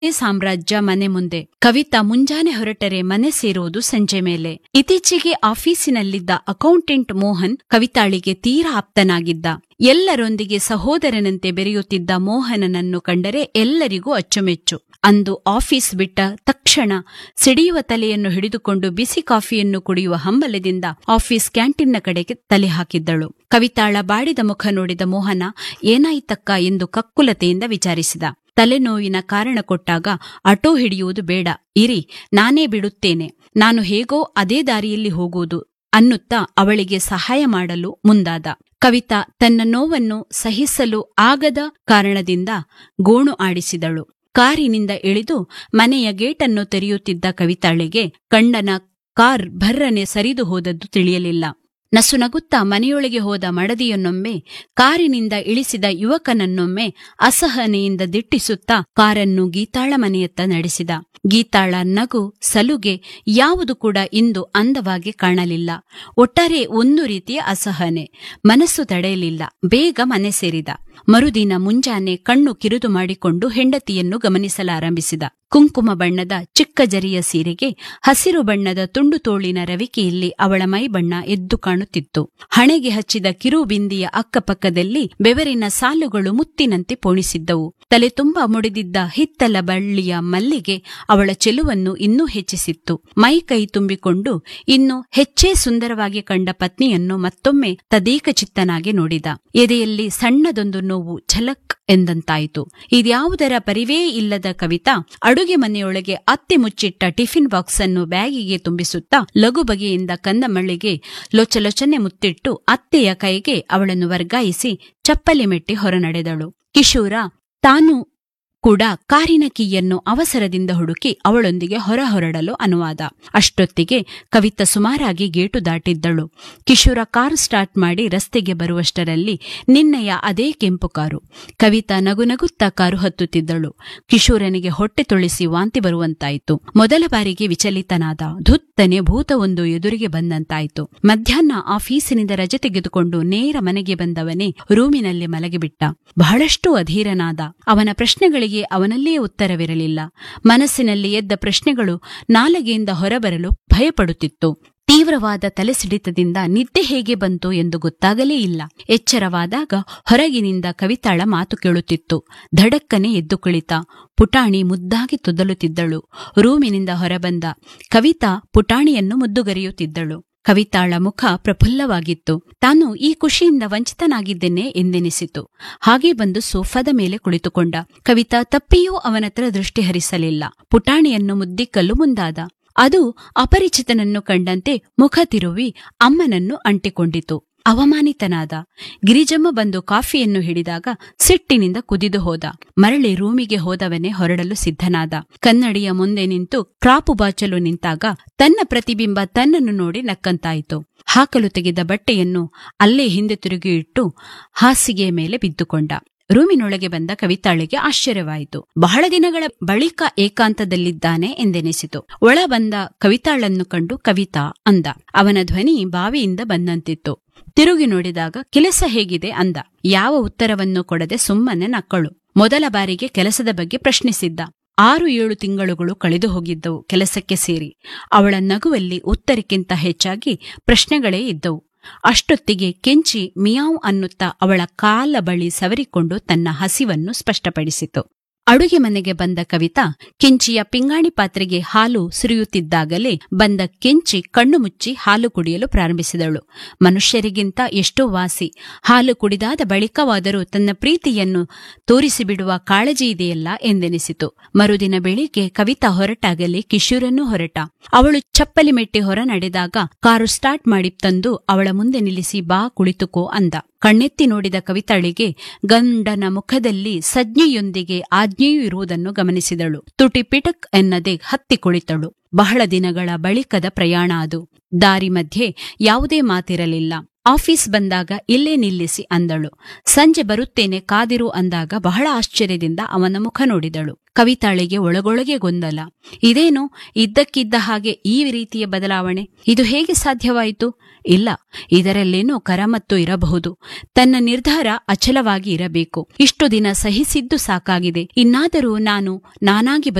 ಸಾಮ್ರಾಜ್ಯ ಮನೆ ಮುಂದೆ ಕವಿತಾ ಮುಂಜಾನೆ ಹೊರಟರೆ ಮನೆ ಸೇರುವುದು ಸಂಜೆ ಮೇಲೆ ಇತ್ತೀಚೆಗೆ ಆಫೀಸಿನಲ್ಲಿದ್ದ ಅಕೌಂಟೆಂಟ್ ಮೋಹನ್ ಕವಿತಾಳಿಗೆ ತೀರಾ ಆಪ್ತನಾಗಿದ್ದ ಎಲ್ಲರೊಂದಿಗೆ ಸಹೋದರನಂತೆ ಬೆರೆಯುತ್ತಿದ್ದ ಮೋಹನನನ್ನು ಕಂಡರೆ ಎಲ್ಲರಿಗೂ ಅಚ್ಚುಮೆಚ್ಚು ಅಂದು ಆಫೀಸ್ ಬಿಟ್ಟ ತಕ್ಷಣ ಸಿಡಿಯುವ ತಲೆಯನ್ನು ಹಿಡಿದುಕೊಂಡು ಬಿಸಿ ಕಾಫಿಯನ್ನು ಕುಡಿಯುವ ಹಂಬಲದಿಂದ ಆಫೀಸ್ ಕ್ಯಾಂಟೀನ್ನ ಕಡೆಗೆ ತಲೆ ಹಾಕಿದ್ದಳು ಕವಿತಾಳ ಬಾಡಿದ ಮುಖ ನೋಡಿದ ಮೋಹನ ಏನಾಯ್ತಕ್ಕ ಎಂದು ಕಕ್ಕುಲತೆಯಿಂದ ವಿಚಾರಿಸಿದ ತಲೆನೋವಿನ ಕಾರಣ ಕೊಟ್ಟಾಗ ಆಟೋ ಹಿಡಿಯುವುದು ಬೇಡ ಇರಿ ನಾನೇ ಬಿಡುತ್ತೇನೆ ನಾನು ಹೇಗೋ ಅದೇ ದಾರಿಯಲ್ಲಿ ಹೋಗುವುದು ಅನ್ನುತ್ತಾ ಅವಳಿಗೆ ಸಹಾಯ ಮಾಡಲು ಮುಂದಾದ ಕವಿತಾ ತನ್ನ ನೋವನ್ನು ಸಹಿಸಲು ಆಗದ ಕಾರಣದಿಂದ ಗೋಣು ಆಡಿಸಿದಳು ಕಾರಿನಿಂದ ಇಳಿದು ಮನೆಯ ಗೇಟನ್ನು ತೆರೆಯುತ್ತಿದ್ದ ಕವಿತಾಳಿಗೆ ಗಂಡನ ಕಾರ್ ಭರ್ರನೆ ಸರಿದು ಹೋದದ್ದು ತಿಳಿಯಲಿಲ್ಲ ನಸುನಗುತ್ತಾ ಮನೆಯೊಳಗೆ ಹೋದ ಮಡದಿಯನ್ನೊಮ್ಮೆ ಕಾರಿನಿಂದ ಇಳಿಸಿದ ಯುವಕನನ್ನೊಮ್ಮೆ ಅಸಹನೆಯಿಂದ ದಿಟ್ಟಿಸುತ್ತಾ ಕಾರನ್ನು ಗೀತಾಳ ಮನೆಯತ್ತ ನಡೆಸಿದ ಗೀತಾಳ ನಗು ಸಲುಗೆ ಯಾವುದು ಕೂಡ ಇಂದು ಅಂದವಾಗಿ ಕಾಣಲಿಲ್ಲ ಒಟ್ಟಾರೆ ಒಂದು ರೀತಿಯ ಅಸಹನೆ ಮನಸ್ಸು ತಡೆಯಲಿಲ್ಲ ಬೇಗ ಮನೆ ಸೇರಿದ ಮರುದಿನ ಮುಂಜಾನೆ ಕಣ್ಣು ಕಿರುದು ಮಾಡಿಕೊಂಡು ಹೆಂಡತಿಯನ್ನು ಗಮನಿಸಲಾರಂಭಿಸಿದ ಕುಂಕುಮ ಬಣ್ಣದ ಚಿಕ್ಕ ಜರಿಯ ಸೀರೆಗೆ ಹಸಿರು ಬಣ್ಣದ ತುಂಡು ತೋಳಿನ ರವಿಕೆಯಲ್ಲಿ ಅವಳ ಮೈ ಬಣ್ಣ ಎದ್ದು ಕಾಣುತ್ತಿತ್ತು ಹಣೆಗೆ ಹಚ್ಚಿದ ಕಿರುಬಿಂದಿಯ ಅಕ್ಕಪಕ್ಕದಲ್ಲಿ ಬೆವರಿನ ಸಾಲುಗಳು ಮುತ್ತಿನಂತೆ ಪೋಣಿಸಿದ್ದವು ತಲೆ ತುಂಬಾ ಮುಡಿದಿದ್ದ ಹಿತ್ತಲ ಬಳ್ಳಿಯ ಮಲ್ಲಿಗೆ ಅವಳ ಚೆಲುವನ್ನು ಇನ್ನೂ ಹೆಚ್ಚಿಸಿತ್ತು ಮೈ ಕೈ ತುಂಬಿಕೊಂಡು ಇನ್ನು ಹೆಚ್ಚೇ ಸುಂದರವಾಗಿ ಕಂಡ ಪತ್ನಿಯನ್ನು ಮತ್ತೊಮ್ಮೆ ತದೇಕ ಚಿತ್ತನಾಗಿ ನೋಡಿದ ಎದೆಯಲ್ಲಿ ಸಣ್ಣದೊಂದು ನೋವು ಝಲಕ್ ಎಂದಂತಾಯಿತು ಇದ್ಯಾವುದರ ಪರಿವೇ ಇಲ್ಲದ ಕವಿತಾ ಅಡುಗೆ ಮನೆಯೊಳಗೆ ಅತ್ತಿ ಮುಚ್ಚಿಟ್ಟ ಟಿಫಿನ್ ಬಾಕ್ಸ್ ಅನ್ನು ಬ್ಯಾಗಿಗೆ ತುಂಬಿಸುತ್ತಾ ಲಘು ಬಗೆಯಿಂದ ಕಂದಮಳ್ಳಿಗೆ ಲೊಚಲೊಚನೆ ಮುತ್ತಿಟ್ಟು ಅತ್ತೆಯ ಕೈಗೆ ಅವಳನ್ನು ವರ್ಗಾಯಿಸಿ ಚಪ್ಪಲಿ ಮೆಟ್ಟಿ ಹೊರನಡೆದಳು ಕಿಶೋರ ತಾನು ಕೂಡ ಕಾರಿನ ಕೀಯನ್ನು ಅವಸರದಿಂದ ಹುಡುಕಿ ಅವಳೊಂದಿಗೆ ಹೊರ ಹೊರಡಲು ಅನುವಾದ ಅಷ್ಟೊತ್ತಿಗೆ ಕವಿತ ಸುಮಾರಾಗಿ ಗೇಟು ದಾಟಿದ್ದಳು ಕಿಶೋರ ಕಾರು ಸ್ಟಾರ್ಟ್ ಮಾಡಿ ರಸ್ತೆಗೆ ಬರುವಷ್ಟರಲ್ಲಿ ನಿನ್ನೆಯ ಅದೇ ಕೆಂಪು ಕಾರು ಕವಿತಾ ನಗುನಗುತ್ತಾ ಕಾರು ಹತ್ತುತ್ತಿದ್ದಳು ಕಿಶೋರನಿಗೆ ಹೊಟ್ಟೆ ತೊಳಿಸಿ ವಾಂತಿ ಬರುವಂತಾಯಿತು ಮೊದಲ ಬಾರಿಗೆ ವಿಚಲಿತನಾದ ಧುತ್ತನೆ ಭೂತವೊಂದು ಎದುರಿಗೆ ಬಂದಂತಾಯಿತು ಮಧ್ಯಾಹ್ನ ಆಫೀಸಿನಿಂದ ರಜೆ ತೆಗೆದುಕೊಂಡು ನೇರ ಮನೆಗೆ ಬಂದವನೇ ರೂಮಿನಲ್ಲಿ ಮಲಗಿಬಿಟ್ಟ ಬಹಳಷ್ಟು ಅಧೀರನಾದ ಅವನ ಪ್ರಶ್ನೆಗಳಿಗೆ ಅವನಲ್ಲೇ ಉತ್ತರವಿರಲಿಲ್ಲ ಮನಸ್ಸಿನಲ್ಲಿ ಎದ್ದ ಪ್ರಶ್ನೆಗಳು ನಾಲಗೆಯಿಂದ ಹೊರಬರಲು ಭಯಪಡುತ್ತಿತ್ತು ತೀವ್ರವಾದ ತಲೆಸಿಡಿತದಿಂದ ನಿದ್ದೆ ಹೇಗೆ ಬಂತು ಎಂದು ಗೊತ್ತಾಗಲೇ ಇಲ್ಲ ಎಚ್ಚರವಾದಾಗ ಹೊರಗಿನಿಂದ ಕವಿತಾಳ ಮಾತು ಕೇಳುತ್ತಿತ್ತು ಧಡಕ್ಕನೆ ಎದ್ದು ಕುಳಿತ ಪುಟಾಣಿ ಮುದ್ದಾಗಿ ತುದಲುತ್ತಿದ್ದಳು ರೂಮಿನಿಂದ ಹೊರಬಂದ ಕವಿತಾ ಪುಟಾಣಿಯನ್ನು ಮುದ್ದುಗರೆಯುತ್ತಿದ್ದಳು ಕವಿತಾಳ ಮುಖ ಪ್ರಫುಲ್ಲವಾಗಿತ್ತು ತಾನು ಈ ಖುಷಿಯಿಂದ ವಂಚಿತನಾಗಿದ್ದೇನೆ ಎಂದೆನಿಸಿತು ಹಾಗೆ ಬಂದು ಸೋಫಾದ ಮೇಲೆ ಕುಳಿತುಕೊಂಡ ಕವಿತಾ ತಪ್ಪಿಯೂ ಅವನತ್ರ ದೃಷ್ಟಿ ಹರಿಸಲಿಲ್ಲ ಪುಟಾಣಿಯನ್ನು ಮುದ್ದಿಕ್ಕಲು ಮುಂದಾದ ಅದು ಅಪರಿಚಿತನನ್ನು ಕಂಡಂತೆ ಮುಖ ತಿರುವಿ ಅಮ್ಮನನ್ನು ಅಂಟಿಕೊಂಡಿತು ಅವಮಾನಿತನಾದ ಗಿರಿಜಮ್ಮ ಬಂದು ಕಾಫಿಯನ್ನು ಹಿಡಿದಾಗ ಸಿಟ್ಟಿನಿಂದ ಕುದಿದು ಹೋದ ಮರಳಿ ರೂಮಿಗೆ ಹೋದವನೇ ಹೊರಡಲು ಸಿದ್ಧನಾದ ಕನ್ನಡಿಯ ಮುಂದೆ ನಿಂತು ಕ್ರಾಪು ಬಾಚಲು ನಿಂತಾಗ ತನ್ನ ಪ್ರತಿಬಿಂಬ ತನ್ನನ್ನು ನೋಡಿ ನಕ್ಕಂತಾಯಿತು ಹಾಕಲು ತೆಗೆದ ಬಟ್ಟೆಯನ್ನು ಅಲ್ಲೇ ಹಿಂದೆ ತಿರುಗಿ ಇಟ್ಟು ಹಾಸಿಗೆಯ ಮೇಲೆ ಬಿದ್ದುಕೊಂಡ ರೂಮಿನೊಳಗೆ ಬಂದ ಕವಿತಾಳಿಗೆ ಆಶ್ಚರ್ಯವಾಯಿತು ಬಹಳ ದಿನಗಳ ಬಳಿಕ ಏಕಾಂತದಲ್ಲಿದ್ದಾನೆ ಎಂದೆನಿಸಿತು ಒಳ ಬಂದ ಕವಿತಾಳನ್ನು ಕಂಡು ಕವಿತಾ ಅಂದ ಅವನ ಧ್ವನಿ ಬಾವಿಯಿಂದ ಬಂದಂತಿತ್ತು ತಿರುಗಿ ನೋಡಿದಾಗ ಕೆಲಸ ಹೇಗಿದೆ ಅಂದ ಯಾವ ಉತ್ತರವನ್ನು ಕೊಡದೆ ಸುಮ್ಮನೆ ನಕ್ಕಳು ಮೊದಲ ಬಾರಿಗೆ ಕೆಲಸದ ಬಗ್ಗೆ ಪ್ರಶ್ನಿಸಿದ್ದ ಆರು ಏಳು ತಿಂಗಳುಗಳು ಕಳೆದು ಹೋಗಿದ್ದವು ಕೆಲಸಕ್ಕೆ ಸೇರಿ ಅವಳ ನಗುವಲ್ಲಿ ಉತ್ತರಕ್ಕಿಂತ ಹೆಚ್ಚಾಗಿ ಪ್ರಶ್ನೆಗಳೇ ಇದ್ದವು ಅಷ್ಟೊತ್ತಿಗೆ ಕೆಂಚಿ ಮಿಯಾವ್ ಅನ್ನುತ್ತಾ ಅವಳ ಕಾಲ ಬಳಿ ಸವರಿಕೊಂಡು ತನ್ನ ಹಸಿವನ್ನು ಸ್ಪಷ್ಟಪಡಿಸಿತು ಅಡುಗೆ ಮನೆಗೆ ಬಂದ ಕವಿತಾ ಕೆಂಚಿಯ ಪಿಂಗಾಣಿ ಪಾತ್ರೆಗೆ ಹಾಲು ಸುರಿಯುತ್ತಿದ್ದಾಗಲೇ ಬಂದ ಕೆಂಚಿ ಕಣ್ಣು ಮುಚ್ಚಿ ಹಾಲು ಕುಡಿಯಲು ಪ್ರಾರಂಭಿಸಿದಳು ಮನುಷ್ಯರಿಗಿಂತ ಎಷ್ಟೋ ವಾಸಿ ಹಾಲು ಕುಡಿದಾದ ಬಳಿಕವಾದರೂ ತನ್ನ ಪ್ರೀತಿಯನ್ನು ತೋರಿಸಿಬಿಡುವ ಕಾಳಜಿ ಇದೆಯಲ್ಲ ಎಂದೆನಿಸಿತು ಮರುದಿನ ಬೆಳಿಗ್ಗೆ ಕವಿತಾ ಹೊರಟಾಗಲೇ ಕಿಶೋರನ್ನೂ ಹೊರಟ ಅವಳು ಚಪ್ಪಲಿ ಮೆಟ್ಟಿ ಹೊರ ನಡೆದಾಗ ಕಾರು ಸ್ಟಾರ್ಟ್ ಮಾಡಿ ತಂದು ಅವಳ ಮುಂದೆ ನಿಲ್ಲಿಸಿ ಬಾ ಕುಳಿತುಕೋ ಅಂದ ಕಣ್ಣೆತ್ತಿ ನೋಡಿದ ಕವಿತಾಳಿಗೆ ಗಂಡನ ಮುಖದಲ್ಲಿ ಸಜ್ಞೆಯೊಂದಿಗೆ ಆಜ್ಞೆಯೂ ಇರುವುದನ್ನು ಗಮನಿಸಿದಳು ತುಟಿ ಪಿಟಕ್ ಎನ್ನದೆ ಹತ್ತಿ ಕುಳಿತಳು ಬಹಳ ದಿನಗಳ ಬಳಿಕದ ಪ್ರಯಾಣ ಅದು ದಾರಿ ಮಧ್ಯೆ ಯಾವುದೇ ಮಾತಿರಲಿಲ್ಲ ಆಫೀಸ್ ಬಂದಾಗ ಇಲ್ಲೇ ನಿಲ್ಲಿಸಿ ಅಂದಳು ಸಂಜೆ ಬರುತ್ತೇನೆ ಕಾದಿರು ಅಂದಾಗ ಬಹಳ ಆಶ್ಚರ್ಯದಿಂದ ಅವನ ಮುಖ ನೋಡಿದಳು ಕವಿತಾಳಿಗೆ ಒಳಗೊಳಗೆ ಗೊಂದಲ ಇದೇನು ಇದ್ದಕ್ಕಿದ್ದ ಹಾಗೆ ಈ ರೀತಿಯ ಬದಲಾವಣೆ ಇದು ಹೇಗೆ ಸಾಧ್ಯವಾಯಿತು ಇಲ್ಲ ಇದರಲ್ಲೇನೋ ಕರಮತ್ತು ಇರಬಹುದು ತನ್ನ ನಿರ್ಧಾರ ಅಚಲವಾಗಿ ಇರಬೇಕು ಇಷ್ಟು ದಿನ ಸಹಿಸಿದ್ದು ಸಾಕಾಗಿದೆ ಇನ್ನಾದರೂ ನಾನು ನಾನಾಗಿ